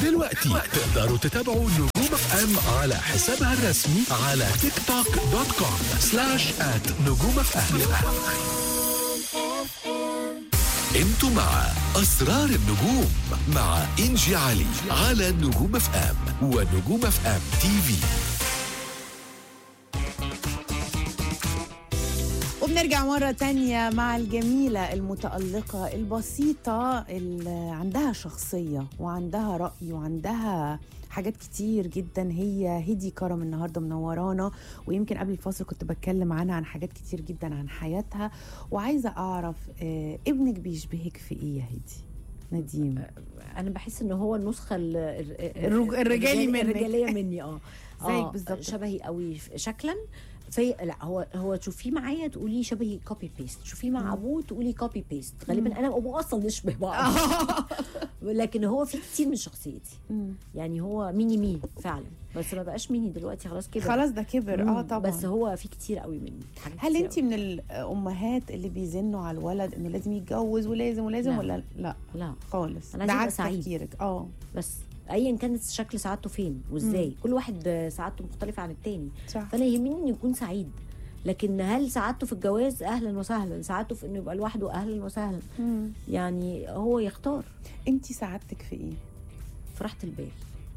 دلوقتي تقدروا تتابعوا نجوم اف ام على حسابها الرسمي على تيك توك دوت كوم سلاش ات نجوم اف ام انتوا مع اسرار النجوم مع انجي علي على نجوم اف ام ونجوم اف ام تي في وبنرجع مرة تانية مع الجميلة المتألقة البسيطة اللي عندها شخصية وعندها رأي وعندها حاجات كتير جدا هي هدي كرم النهارده منورانا ويمكن قبل الفاصل كنت بتكلم عنها عن حاجات كتير جدا عن حياتها وعايزه اعرف آه ابنك بيشبهك في ايه يا هدي نديم انا بحس ان هو النسخه ال- ال- الرج- الرجالي منك. الرجاليه مني اه زيك آه، بالظبط. شبهي قوي شكلا في لا هو هو تشوفيه معايا تقولي شبهي كوبي بيست تشوفيه مع ابوه تقولي كوبي بيست غالبا انا وابوه اصلا نشبه بعض لكن هو في كتير من شخصيتي مم. يعني هو ميني مي فعلا بس ما بقاش ميني دلوقتي خلاص كده خلاص ده كبر اه مم، طبعا بس هو في كتير قوي مني حاجات هل كتير انت من الامهات اللي بيزنوا على الولد انه لازم يتجوز ولازم ولازم لا. ولا لا قوي. لا خالص أنا ده عايزة عكس أبقى سعيد. تفكيرك اه بس ايا كانت شكل سعادته فين وازاي كل واحد سعادته مختلفه عن التاني صح فانا يهمني انه يكون سعيد لكن هل سعادته في الجواز اهلا وسهلا سعادته في انه يبقى لوحده اهلا وسهلا مم. يعني هو يختار انت سعادتك في ايه في راحه البال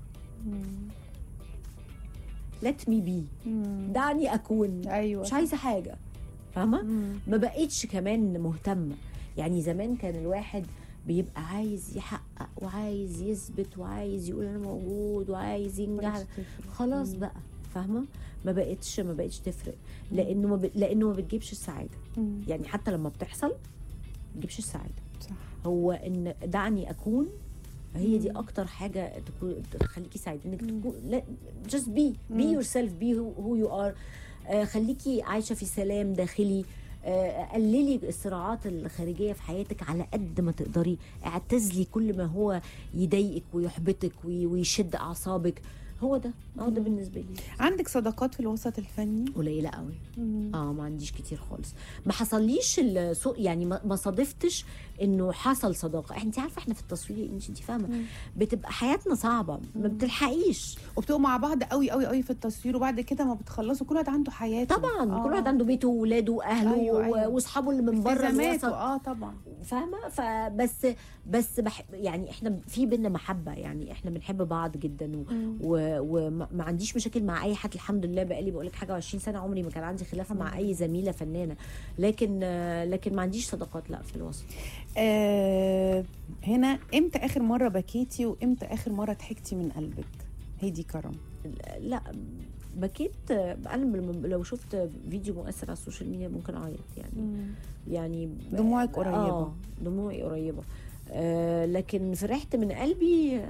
let me be مم. دعني اكون ايوه مش عايزه حاجه فاهمه مم. ما بقتش كمان مهتمه يعني زمان كان الواحد بيبقى عايز يحقق وعايز يثبت وعايز يقول انا موجود وعايز ينجح مش تفرق. خلاص مم. بقى فاهمه ما بقتش ما بقتش تفرق لانه ما ب... لانه ما بتجيبش السعاده مم. يعني حتى لما بتحصل ما بتجيبش السعاده صح هو ان دعني اكون هي دي اكتر حاجه تكون تخليكي سعيده انك تكون لا just be be مم. yourself be who, who you are آه خليكي عايشه في سلام داخلي آه قللي الصراعات الخارجيه في حياتك على قد ما تقدري اعتزلي كل ما هو يضايقك ويحبطك وي- ويشد اعصابك هو ده هو ده بالنسبه لي عندك صداقات في الوسط الفني قليله قوي مم. اه ما عنديش كتير خالص ما حصليش السوق يعني ما ما صادفتش انه حصل صداقه انت عارفه احنا في التصوير انت انت فاهمه مم. بتبقى حياتنا صعبه ما بتلحقيش وبتبقوا مع بعض قوي قوي قوي في التصوير وبعد كده ما بتخلصوا كل واحد عنده حياته طبعا آه. كل واحد عنده بيته واولاده واهله أيوة، أيوة. واصحابه اللي من بره التزاماته الوسط اه طبعا فاهمه فبس بس بح يعني احنا في بينا محبه يعني احنا بنحب بعض جدا و- مم. و- وما ما عنديش مشاكل مع اي حد الحمد لله بقالي بقول لك حاجه و20 سنه عمري ما كان عندي خلاف مع اي زميله فنانه لكن آه، لكن ما عنديش صداقات لا في الوسط آه هنا امتى اخر مره بكيتي وامتى اخر مره ضحكتي من قلبك هيدي كرم لا بكيت انا لما- لو شفت فيديو مؤثر على السوشيال ميديا ممكن اعيط يعني يعني ب- دموعك قريبة. اه دموعي قريبه آه لكن فرحت من قلبي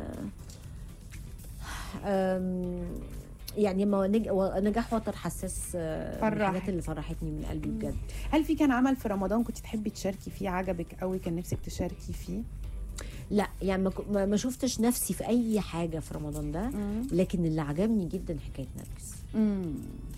آه آم، يعني ما نج... و- نجاح وتر حساس آه، من فرحك. الحاجات اللي فرحتني من قلبي بجد هل في كان عمل في رمضان كنت تحبي تشاركي فيه عجبك قوي كان نفسك تشاركي فيه لا يعني ما, ك- ما ما شفتش نفسي في اي حاجه في رمضان ده لكن اللي عجبني جدا حكايه نرجس امم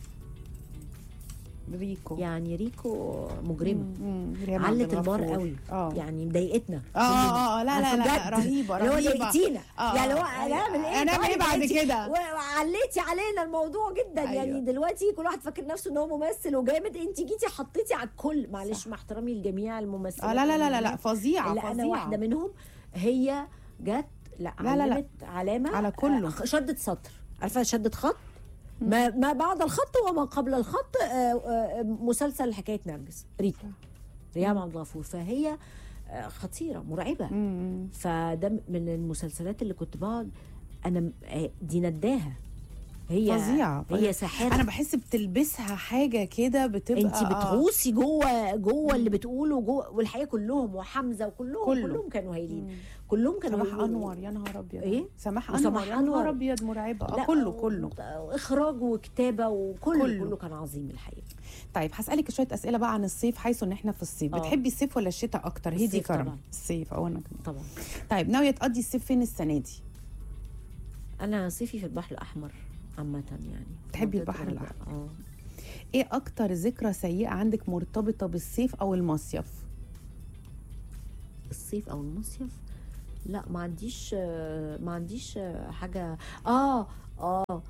ريكو يعني ريكو مجرمه مم. ريم علت عبد البار الغفور. قوي اه يعني مضايقتنا اه اه اه لا لا لا, لا بجد. رهيبه اللي هو رهيبه ضايقتينا آه، يعني هو آه، هنعمل ايه هنعمل ايه طيب بعد انت- كده؟ وعليتي علينا الموضوع جدا أيوة. يعني دلوقتي كل واحد فاكر نفسه ان هو ممثل وجامد انت جيتي حطيتي على الكل معلش مع احترامي لجميع الممثلين اه لا لا لا لا, لا فظيعه لا انا فظيعه واحده منهم هي جت لا لا، لا، لا. علمت علامه على كله. آه، شدت سطر عارفه شدت خط ما ما بعد الخط وما قبل الخط آه، آه، مسلسل حكايه نرجس ريكو ريهام عبد الغفور فهي آه، خطيره مرعبه مم. فده من المسلسلات اللي كنت بقعد انا م- آه، دي نداها هي فظيعة. هي ساحره انا بحس بتلبسها حاجه كده بتبقى انت آه. بتغوصي جوه جوه اللي بتقوله جوه والحقيقه كلهم وحمزه وكلهم كله. كلهم كانوا هايلين مم. كلهم كانوا سماح هايلين. انور يا نهار ابيض إيه؟ سماح وسماح انور يا نهار أنور. ابيض مرعبه لا، آه كله كله اخراج وكتابه وكله كله. كله, كله كان عظيم الحقيقه طيب هسالك شويه اسئله بقى عن الصيف حيث ان احنا في الصيف آه. بتحبي الصيف ولا الشتاء اكتر هدي الصيف كرم طبعاً. الصيف او انا كمان طبعا طيب ناويه تقضي الصيف فين السنه دي انا صيفي في البحر الاحمر عامه يعني بتحبي منطقة البحر الغردقة. الأحمر. اه ايه اكتر ذكرى سيئه عندك مرتبطه بالصيف او المصيف الصيف او المصيف لا ما عنديش آه، ما عنديش آه، حاجه اه اه اه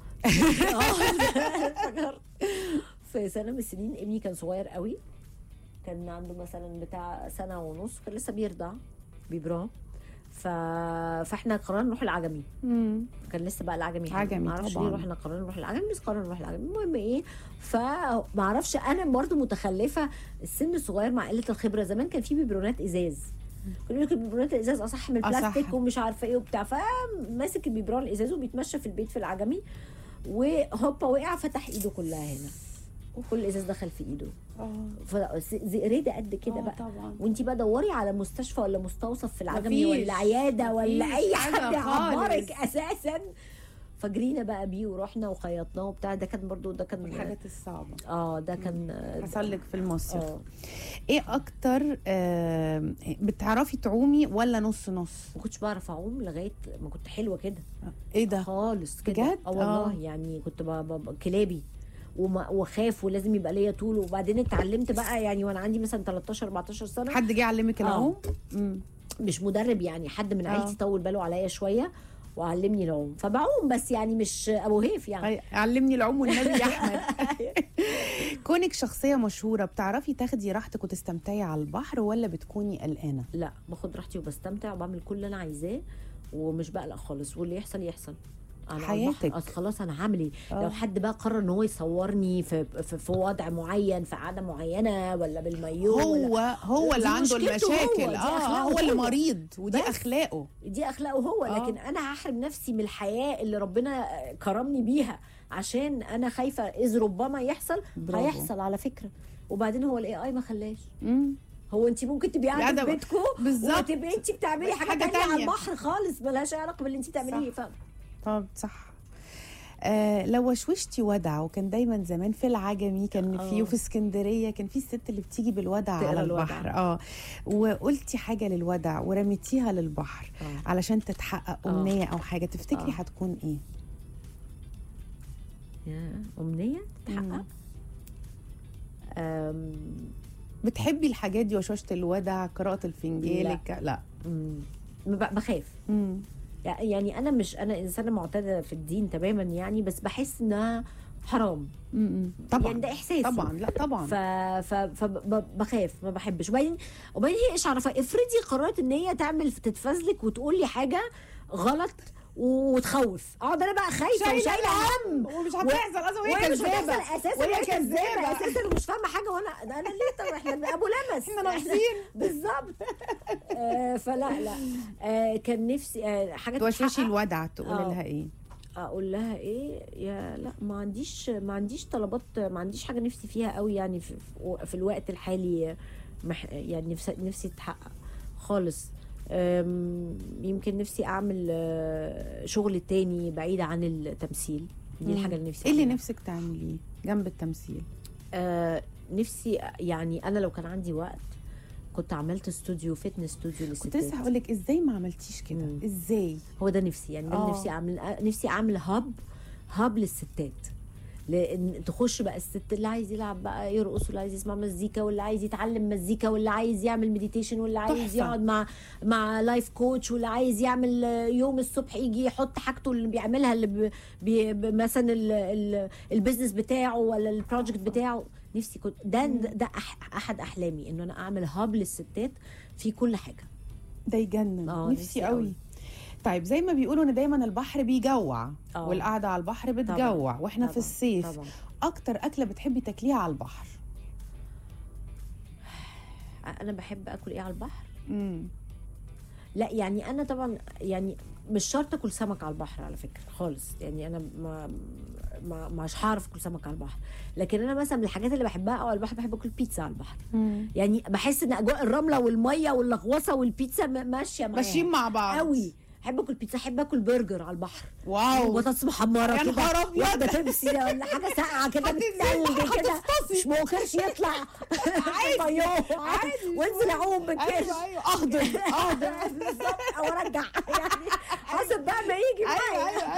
افتكرت. في سنه من السنين ابني كان صغير قوي كان عنده مثلا بتاع سنه ونص كان لسه بيرضع بيبراه ف... فاحنا قررنا نروح العجمي مم. كان لسه بقى العجمي حلو. عجمي معرفش طبعاً. ليه رحنا قررنا نروح العجمي بس قررنا نروح العجمي المهم ايه فمعرفش انا برضو متخلفه السن الصغير مع قله الخبره زمان كان في بيبرونات ازاز كانوا يقول لك البيبرونات الازاز اصح من أصح. البلاستيك ومش عارفه ايه وبتاع فماسك البيبرون الازاز وبيتمشى في البيت في العجمي وهوبا وقع فتح ايده كلها هنا وكل الازاز دخل في ايده اه فزئريده قد كده آه بقى طبعا وانتي بقى دوري على مستشفى ولا مستوصف في العجمي مفيش. ولا عياده ولا مفيش اي حاجة حد يعبرك خالص. اساسا فجرينا بقى بيه ورحنا وخيطناه وبتاع ده كان برضو ده كان الحاجات الصعبه اه ده كان حصل لك في المصيف اه ايه اكتر آه بتعرفي تعومي ولا نص نص ما كنتش بعرف اعوم لغايه ما كنت حلوه كده ايه ده خالص كده بجد؟ اه والله آه. يعني كنت ب- ب- ب- كلابي وما- واخاف ولازم يبقى ليا طول وبعدين اتعلمت بقى يعني وانا عندي مثلا 13 14 سنه حد جه يعلمك آه. العوم مم. مش مدرب يعني حد من آه. عيلتي طول باله عليا شويه وعلمني العوم فبعوم بس يعني مش ابو هيف يعني أي- علمني العوم والنبي يا احمد كونك شخصيه مشهوره بتعرفي تاخدي راحتك وتستمتعي على البحر ولا بتكوني قلقانه لا باخد راحتي وبستمتع وبعمل كل اللي انا عايزاه ومش بقلق خالص واللي يحصل يحصل أنا على البحر، حياتك. اصل خلاص انا هعمل ايه آه. لو حد بقى قرر ان هو يصورني في في, في وضع معين في قعده معينه ولا بالمايو ولا هو هو اللي دي عنده مشكلته هو، المشاكل دي اه أخلاقه هو اللي هو. مريض ودي بس. اخلاقه دي اخلاقه هو آه. لكن انا هحرم نفسي من الحياه اللي ربنا كرمني بيها عشان انا خايفه اذ ربما يحصل برافو. هيحصل على فكره وبعدين هو الاي اي ما خلاش مم. هو انت ممكن تبقي قاعده قاعدة في بيتكم بالظبط. وتبقي انت بتعملي حاجه, حاجة تانية على تانية. البحر خالص ملهاش أي علاقه باللي انت بتعمليه ف... طب صح آه لو وشوشتي ودع وكان دايما زمان في العجمي كان آه. في وفي اسكندريه كان في الست اللي بتيجي بالودع تقرا على الودع. البحر اه وقلتي حاجه للودع ورميتيها للبحر آه. علشان تتحقق آه. امنيه او حاجه تفتكري آه. هتكون ايه يا امنيه تتحقق أم... بتحبي الحاجات دي وشوشه الودع قراءه الفنجان لا. الك- لا مم. ب- بخاف مم. يعني انا مش انا انسانه معتاده في الدين تماما يعني بس بحس انها حرام مم. طبعا يعني ده احساسي طبعا لا طبعا ف ف فبخاف ما بحبش وبعدين وبعدين هي ايش عارفه افرضي قررت ان هي تعمل تتفزلك وتقول لي حاجه غلط وتخوف اقعد انا بقى خايفه شايلة وشايله هم ومش و- هتحصل اصلا وهي وهي مش كذابه هتحصل اساسا وهي وهي كذابه كذابة. اساسا ومش فاهمه حاجه وانا ده انا ليه طب احنا ابو لمس احنا ناقصين بالظبط آه فلا لا آه كان نفسي آه حاجه توشوشي تتحقق. الودع تقولي آه. لها ايه اقول لها ايه يا لا ما عنديش ما عنديش طلبات ما عنديش حاجه نفسي فيها قوي يعني في, في الوقت الحالي مح يعني نفسي نفسي تتحقق خالص أم، يمكن نفسي اعمل آه، شغل تاني بعيد عن التمثيل دي مم. الحاجه اللي نفسي ايه اللي أعملها. نفسك تعمليه جنب التمثيل آه نفسي يعني انا لو كان عندي وقت كنت عملت استوديو فتنس استوديو كنت للستات لسه هقول لك ازاي ما عملتيش كده مم. ازاي هو ده نفسي يعني ده اللي آه. نفسي اعمل نفسي اعمل هاب هاب للستات لان تخش بقى الست اللي عايز يلعب بقى يرقص واللي عايز يسمع مزيكا واللي عايز يتعلم مزيكا واللي عايز يعمل مديتيشن واللي عايز تحفة. يقعد مع مع لايف كوتش واللي عايز يعمل آه، يوم الصبح يجي يحط حاجته اللي بيعملها اللي ب... بي... ب- مثلا ال... ال... البيزنس بتاعه ولا البروجكت بتاعه نفسي كنت ده ده أح... احد احلامي انه انا اعمل هاب للستات في كل حاجه ده يجنن آه، نفسي نفسي قوي قوي. طيب زي ما بيقولوا ان دايما البحر بيجوع آه. والقعده على البحر بتجوع واحنا في طبعاً، الصيف طبعا اكتر اكله بتحبي تاكليها على البحر انا بحب اكل ايه على البحر امم لا يعني انا طبعا يعني مش شرط اكل سمك على البحر على فكره خالص يعني انا ما ما مش هعرف اكل سمك على البحر لكن انا مثلا من الحاجات اللي بحبها قوي على البحر بحب اكل بيتزا على البحر يعني بحس ان اجواء الرمله والميه واللغوصه والبيتزا م- ماشيه معايا ماشيين مع بعض قوي احب اكل بيتزا احب اكل برجر على البحر واو بطاطس محمره يا كده نهار أبيض. واحده تبسي ولا حاجه ساقعه كده هتنزلي، بتتلج كده هتفطسي. مش موكرش يطلع عادي، عادي عادي. وانزل اعوم بالكرش ايوه ايوه اخضر اخضر بالظبط او ارجع يعني حسب بقى ما يجي ايوه معايا ايوه ايوه ايوه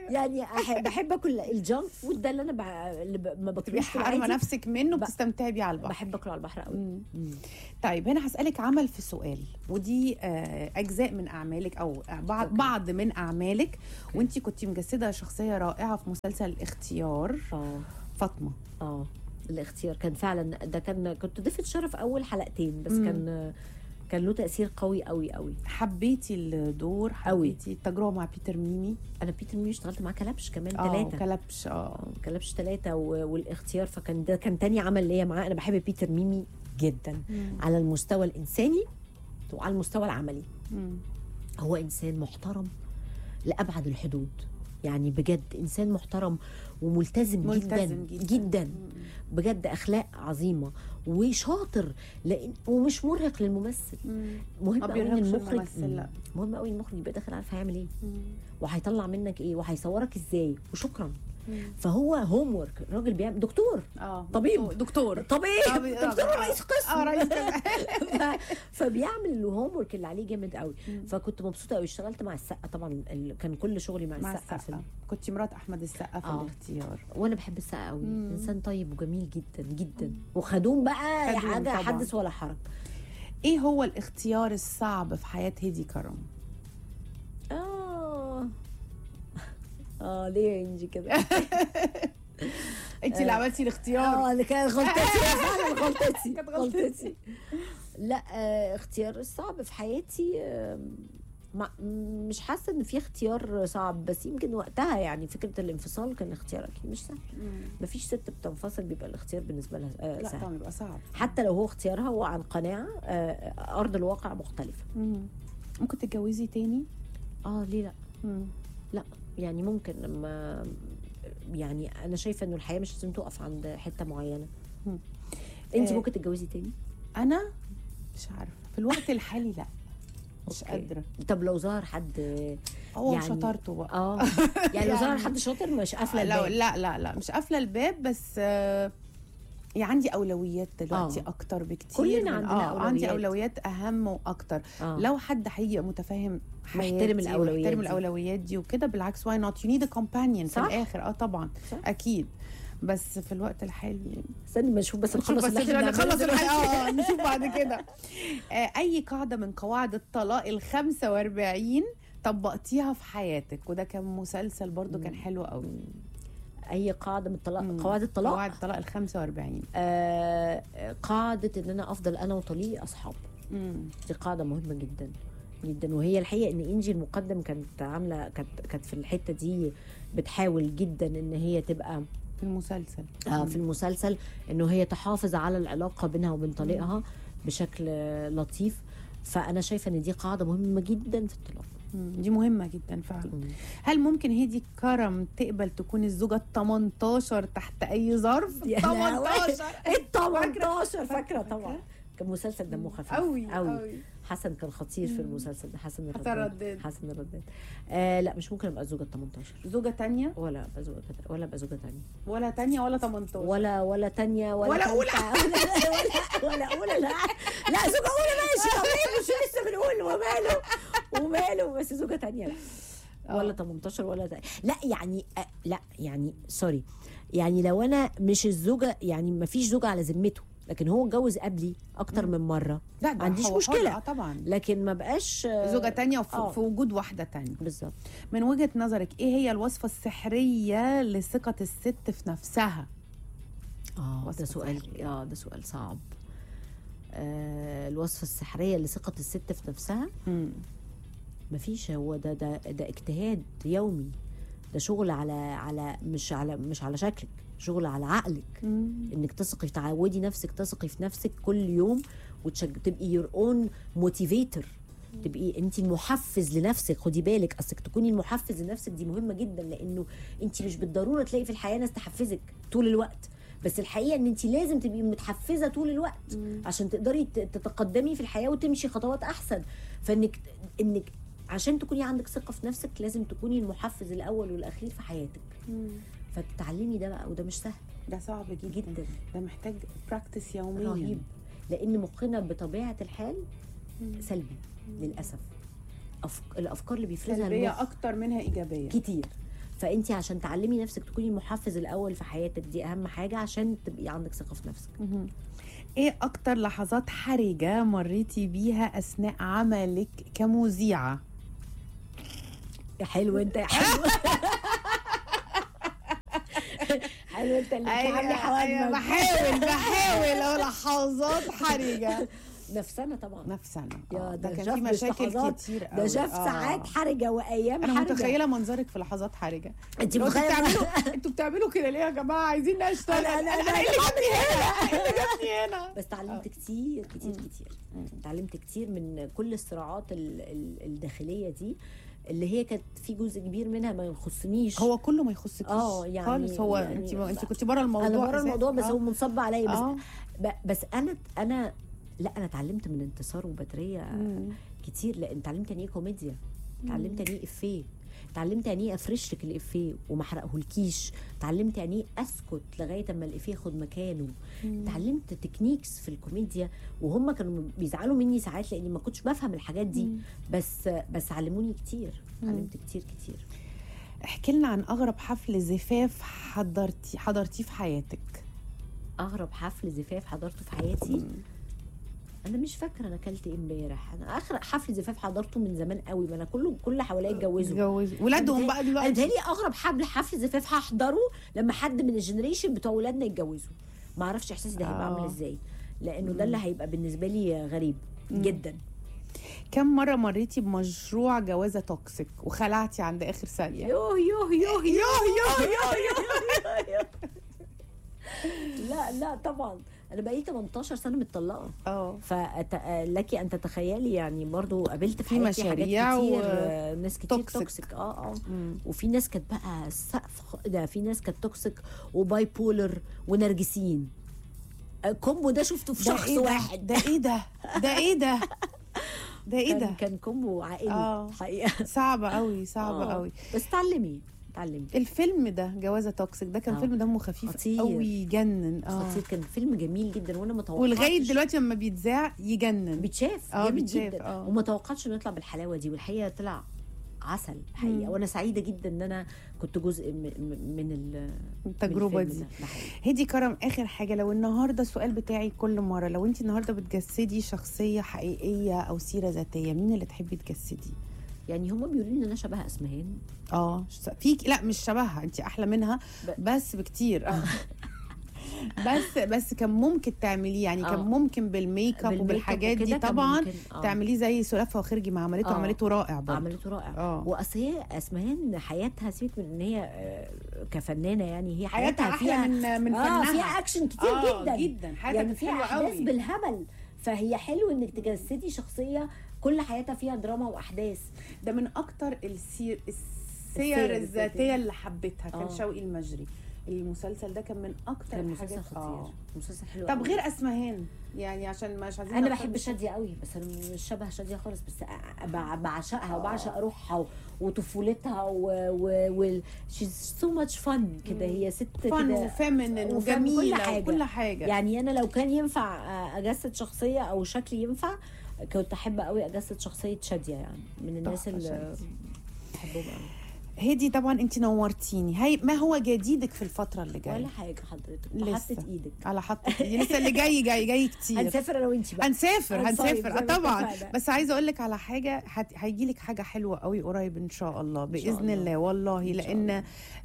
يعني أحب بحب اكل الجانك فود ده اللي انا بع... اللي ب... ما تبقي باكلوش في حارمه العادي. نفسك منه ب- بتستمتعي بيه على البحر بحب اكله على البحر قوي مم. مم. طيب هنا هسألك عمل في سؤال ودي آه، أجزاء من أعمالك أو بعض أوكي. بعض من أعمالك وأنت كنت مجسدة شخصية رائعة في مسلسل الاختيار اه فاطمة اه الاختيار كان فعلا ده كان كنت ضيفة شرف اول حلقتين بس مم. كان كان له تاثير قوي قوي قوي حبيتي الدور أوي. حبيتي التجربة مع بيتر ميمي انا بيتر ميمي اشتغلت معاه كلبش كمان اه ثلاثه كلبش اه كلبش ثلاثه والاختيار فكان ده كان تاني عمل ليا معاه انا بحب بيتر ميمي جدا على المستوى الانساني وعلى المستوى العملي مم. هو انسان محترم لابعد الحدود يعني بجد انسان محترم وملتزم ملتزم جدا جدا. جدا مم. بجد اخلاق عظيمه وشاطر لان ومش مرهق للممثل مم. مهم ما قوي ان بيرهقش المخرج الممثل، لا. مهم قوي المخرج يبقى داخل عارف هيعمل ايه مم. وهيطلع منك ايه وهيصورك ازاي وشكرا مم. فهو هوم ورك الراجل بيعمل دكتور اه طبيب. دكتور طبيب طبيب. دكتور رئيس قسم اه رئيس قسم. ف- فبيعمل الهوم ورك اللي عليه جامد قوي مم. فكنت مبسوطه قوي اشتغلت مع السقا طبعا ال- كان كل شغلي مع, مع السقا في السقا كنت مرات احمد السقا في آه. الاختيار وانا بحب السقا قوي مم. انسان طيب وجميل جدا جدا وخدوم بقى خدوم حاجه طبعاً. حدث ولا حرج ايه هو الاختيار الصعب في حياه هيدي كرم اه اه ليه يا انجي كده انت اللي عملتي الاختيار اه اللي كانت غلطتي فعلا غلطتي كانت غلطتي. غلطتي لا آه اختيار الصعب في حياتي آه ما مش حاسه ان في اختيار صعب بس يمكن وقتها يعني فكره الانفصال كان اختيار اكيد مش سهل مم. مفيش ست بتنفصل بيبقى الاختيار بالنسبه لها آه لا سهل طبعا يبقى صعب حتى لو هو اختيارها هو عن قناعه آه ارض الواقع مختلفه مم. ممكن تتجوزي تاني اه ليه لا مم. يعني ممكن لما يعني انا شايفه انه الحياه مش لازم تقف عند حته معينه مم. انت آه، ممكن تتجوزي تاني انا مش عارفه في الوقت الحالي لا مش أوكي. قادره طب لو ظهر حد هو يعني- شطارته بقى اه يعني لو ظهر يعني- حد شاطر مش قافله لا الباب لا لا لا مش قافله الباب بس آه يعني عندي اولويات دلوقتي آه. اكتر بكتير كلنا من- عندنا آه عندي أولويات. اولويات اهم واكتر آه. لو حد هيبقى متفاهم محترم حياتي الأولويات ويحترم دي. الاولويات دي وكده بالعكس واي نوت يو نيد كومبانيون في صح. الاخر اه طبعا صح. اكيد بس في الوقت الحالي استني ما نشوف بس نشوف نخلص بس اللي احنا نخلص بنعمله الحلقه دلوقتي. اه نشوف بعد كده آه، اي قاعده من قواعد الطلاق ال 45 طبقتيها في حياتك وده كان مسلسل برضو كان حلو قوي اي قاعده من الطلاق مم. قواعد الطلاق قواعد الطلاق ال 45 آه قاعده ان انا افضل انا وطليقي اصحاب مم. دي قاعده مهمه جدا جدا وهي الحقيقه ان انجي المقدم كانت عامله كانت كانت في الحته دي بتحاول جدا ان هي تبقى في المسلسل آه في المسلسل انه هي تحافظ على العلاقه بينها وبين طليقها بشكل آه، لطيف فانا شايفه ان دي قاعده مهمه جدا في الطلاق مم. دي مهمه جدا فعلا هل ممكن هيدي كرم تقبل تكون الزوجه ال 18 تحت اي ظرف يا 18 ال 18 فاكرة؟ فاكره طبعا كان مسلسل دمه خفيف قوي قوي قوي حسن كان خطير في المسلسل ده حسن حسن الرداد رداد. حسن الرداد آه لا مش ممكن ابقى زوجة 18 زوجه تانية ولا ابقى زوجة ولا ابقى زوجة تانية ولا تانية ولا 18 ولا ولا تانية ولا ولا تالتة، ولا ولا اولى لا لا زوجة اولى ماشي طبيعي مش لسه بنقول وماله وماله بس زوجة تانية لا ولا 18 ولا تانية. لا يعني آه، لا يعني سوري يعني لو انا مش الزوجة يعني ما فيش زوجة على ذمته لكن هو اتجوز قبلي اكتر من مرة لا ما عنديش هو حر، مشكلة. اه طبعا لكن ما بقاش آه، زوجة تانية وف- آه. في وجود واحدة تانية بالظبط من وجهة نظرك ايه هي الوصفة السحرية لثقة الست في نفسها؟ اه وصفة ده سؤال سحرية. اه ده سؤال صعب آه الوصفة السحرية لثقة الست في نفسها مم. مفيش هو ده ده ده اجتهاد يومي ده شغل على على مش على مش على شكلك شغل على عقلك مم. انك تثقي تعودي نفسك تثقي في نفسك كل يوم وتشج... تبقي يور اون موتيفيتر تبقي انت المحفز لنفسك خدي بالك اصلك تكوني المحفز لنفسك دي مهمه جدا لانه انت مش بالضروره تلاقي في الحياه ناس تحفزك طول الوقت بس الحقيقه ان انت لازم تبقي متحفزه طول الوقت عشان تقدري ت- تتقدمي في الحياه وتمشي خطوات احسن فانك انك عشان تكوني عندك ثقه في نفسك لازم تكوني المحفز الاول والاخير في حياتك مم. فتتعلمي ده بقى وده مش سهل ده صعب جدا جدا ده محتاج براكتس يوميا رهيب لان مخنا بطبيعه الحال سلبي للاسف أفك... الافكار اللي بيفرزها سلبية المخ أكتر منها إيجابية كتير فانت عشان تعلمي نفسك تكوني المحفز الاول في حياتك دي اهم حاجه عشان تبقي عندك ثقه في نفسك مهم. ايه اكتر لحظات حرجة مريتي بيها اثناء عملك كمذيعة يا حلو انت يا حلو حلو انت اللي بتعملي حوادث بحاول بحاول أهو لحظات حرجة نفسنا طبعا نفسنا يا آه، ده ده كان شاف في مش مشاكل لحظات، كتير ده قوي. شاف آه. ساعات حرجه وايام انا حرجه متخيله منظرك في لحظات حرجه انت انتوا متخيله بتعملوا انتوا بتعملوا كده ليه يا جماعه عايزين نشتغل أنا- أنا- انا أنا- إيه اللي جابني هنا إيه اللي جابني هنا بس اتعلمت كتير كتير كتير اتعلمت كتير من كل الصراعات ال- ال- الداخليه دي اللي هي كانت في جزء كبير منها ما يخصنيش هو كله ما يخصكيش آه، يعني- خالص هو يعني انت انت ب- كنت بره الموضوع انا بره أساساً. الموضوع بس آه. هو منصب عليا بس اه ب- بس انا انا لا انا اتعلمت من انتصار وبدريه مم. كتير لان اتعلمت يعني ايه كوميديا اتعلمت يعني ايه افيه اتعلمت يعني ايه افرش لك الافيه وما احرقهولكيش اتعلمت يعني ايه اسكت لغايه اما الافيه ياخد مكانه اتعلمت تكنيكس في الكوميديا وهم كانوا بيزعلوا مني ساعات لاني ما كنتش بفهم الحاجات دي بس بس علموني كتير علمت كتير كتير احكي لنا عن اغرب حفل زفاف حضرتي حضرتيه في حياتك اغرب حفل زفاف حضرته في حياتي انا مش فاكره انا اكلت ايه امبارح انا اخر حفل زفاف حضرته من زمان قوي ما انا كله كل اللي حواليا اتجوزوا اتجوزوا ولادهم بقى انا دلوقتي بيتهيألي اغرب حفل حفل زفاف هحضره لما حد من الجنريشن بتوع ولادنا يتجوزوا ما اعرفش احساسي ده هيبقى عامل آه. ازاي لانه ده اللي هيبقى بالنسبه لي غريب جدا كم مره مريتي بمشروع جوازه توكسيك وخلعتي عند اخر ثانيه يوه يوه يوه يوه يوه يوه يوه لا لا طبعا انا بقيت 18 سنه متطلقه اه فلك ان تتخيلي يعني برضو قابلت في في حياتي حاجات مشاريع كتير و- آه، ناس كتير توكسيك. توكسيك اه اه مم. وفي ناس كانت بقى السقف خ- ده في ناس كانت توكسيك وباي بولر ونرجسيين الكومبو ده شفته في ده شخص إيه ده؟ واحد ده ايه ده ده ايه ده ده ايه كان, ده كان كومبو عائلي آه. حقيقه صعبة قوي صعبة آه. قوي بس تعلمي تعلمي الفيلم ده جوازة توكسيك ده كان آه. فيلم دمه خفيف خطير. قوي يجنن اه خطير كان فيلم جميل جدا وانا ما توقعتش ولغاية دلوقتي لما بيتذاع يجنن بيتشاف آه، جامد بيتشاف، جدا آه. وما توقعتش انه يطلع بالحلاوه دي والحقيقه طلع عسل الحقيقه مم. وانا سعيده جدا ان انا كنت جزء م- م- من ال- من التجربة الفيلم دي ده. ده حقيقي. هدي كرم اخر حاجه لو النهارده السؤال بتاعي كل مره لو انت النهارده بتجسدي شخصيه حقيقيه او سيره ذاتيه مين اللي تحبي تجسدي يعني هم بيقولوا لي ان انا شبه اسمهان اه فيك لا مش شبهها انت احلى منها ب- بس بكتير بس بس كان ممكن تعمليه يعني كان آه. ممكن بالميك اب بالميك اب وبالحاجات دي وكده كان طبعا ممكن، آه. تعمليه زي سلافه وخرجي ما عملته آه. عملته رائع برضه عملته رائع آه. واصل هي اسمهان حياتها سيبك من ان هي آه، كفنانه يعني هي حياتها حياتها احلى فيها من من اه فنها فيها اكشن كتير آه، جدا جدا حياتها يعني كانت فيها حلوة احداث قوي. بالهبل فهي حلو انك تجسدي شخصيه كل حياتها فيها دراما واحداث ده من اكتر السير السير السير الذاتية. الذاتيه اللي حبيتها كان آه. شوقي المجري المسلسل ده كان من اكتر كان مسلسل الحاجات خطير آه. مسلسل حلو طب قوي. غير اسمهان يعني عشان مش عايزين انا نختار بحب بس- شاديه قوي بس انا مش شبه شاديه خالص بس أ- بع- بعشقها وبعشق روحها و- وطفولتها و, و, و she's so much fun كده هي ست فن كده وفيمينين وفن كل وجميله حاجة. وكل حاجه يعني انا لو كان ينفع اجسد شخصيه او شكلي ينفع كنت احب قوي اجسد شخصيه شاديه يعني من الناس تحفة اللي شادية. بحبهم قوي هدي طبعا انت نورتيني هاي ما هو جديدك في الفتره اللي ولا جايه حاجه حضرتك لسه. حطت ايدك على حط لسه اللي جاي جاي جاي كتير هنسافر انا وانت بقى هنسافر هنصيف هنسافر زي آه ما طبعا اتفقنا. بس عايزه اقول لك على حاجه هيجي لك حاجه حلوه قوي قريب ان شاء الله شاء باذن الله. الله والله إن شاء لان الله.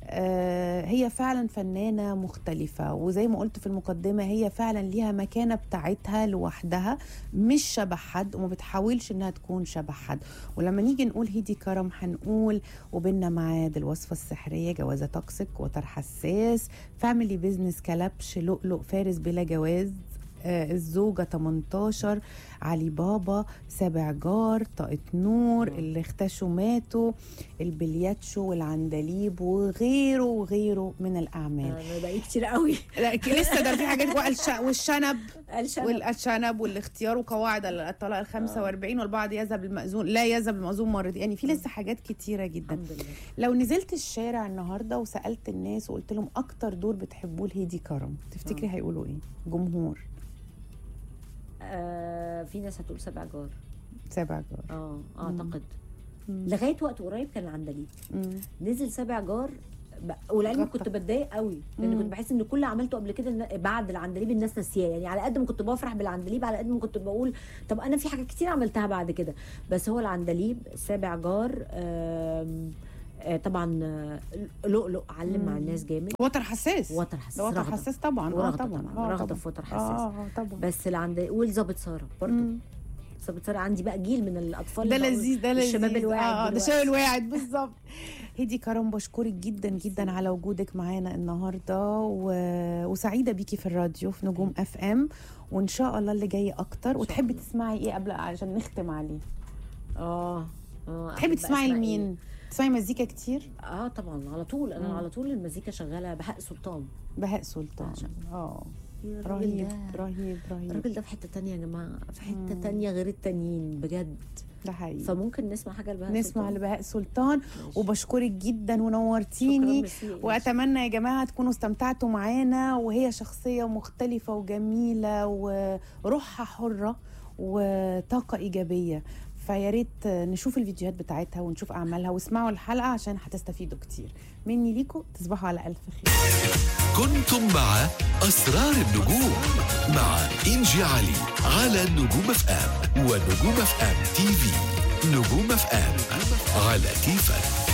آه هي فعلا فنانه مختلفه وزي ما قلت في المقدمه هي فعلا ليها مكانه بتاعتها لوحدها مش شبه حد وما بتحاولش انها تكون شبه حد ولما نيجي نقول هيدي كرم هنقول وبيننا ميعاد الوصفه السحريه جوازه توكسيك وتر حساس فاميلي بيزنس كلبش لؤلؤ فارس بلا جواز آه، الزوجة 18 علي بابا سابع جار طاقة نور مم. اللي اختشوا ماتوا البلياتشو والعندليب وغيره وغيره من الأعمال انا بقى كتير قوي لا ك- لسه ده في حاجات والش- والشنب قال شنب. والشنب والاختيار وقواعد الطلاق ال 45 والبعض يذهب المأذون لا يذهب المأذون مرتين يعني في لسه حاجات كتيرة جدا الحمد لله لو نزلت الشارع النهارده وسالت الناس وقلت لهم اكتر دور بتحبوه لهيدي كرم تفتكري هيقولوا ايه جمهور آه في ناس هتقول سبع جار سابع جار اه اعتقد لغايه وقت قريب كان العندليب مم. نزل سابع جار ب- ولعلمك غطى. كنت بتضايق قوي لان مم. كنت بحس ان كل اللي عملته قبل كده النا- بعد العندليب الناس ناسياه يعني على قد ما كنت بفرح بالعندليب على قد ما كنت بقول طب انا في حاجات كتير عملتها بعد كده بس هو العندليب سابع جار آم، آه، طبعا آه، لؤلؤ علم مع مم. الناس جامد وتر حساس وتر حساس ده وتر رغدة. حساس طبعا اه ورغدة طبعا طبعا آه رغدة طبعا. في وتر اه حساس اه آه، طبعا بس العند والظابط ساره برضه مم. ظابط ساره عندي بقى جيل من الاطفال ده اللي بقول- لذيذ ده لذيذ الشباب الواعد اه ده دلوقتي. الشباب الواعد بالظبط هدي كرم بشكرك جدا جدا على وجودك معانا النهارده و... وسعيده بيكي في الراديو في نجوم اف ام وان شاء الله اللي جاي اكتر وتحبي الله. تسمعي ايه قبل عشان نختم عليه اه اه تحبي أحب تسمعي أسمع لمين تسمعي مزيكا كتير اه طبعا على طول انا مم. على طول المزيكا شغاله بهاء سلطان بهاء سلطان بعشق. اه الراجل رهيب ده- رهيب رهيب الراجل ده في حته تانية يا جماعه في حته مم. تانية غير التانيين بجد ده حقيقي فممكن نسمع حاجه لبهاء نسمع سلطان؟ لبهاء سلطان ماشي. وبشكرك جدا شكراً، ونورتيني ميرسي يا إيش. واتمنى يا جماعه تكونوا استمتعتوا معانا وهي شخصيه مختلفه وجميله وروحها حره وطاقه ايجابيه فيا ريت نشوف الفيديوهات بتاعتها ونشوف اعمالها واسمعوا الحلقه عشان هتستفيدوا كتير مني ليكم تصبحوا على الف خير كنتم مع أسرار النجوم مع إنجي علي على نجوم اف ام ونجوم اف ام تي في نجوم اف ام على كيفك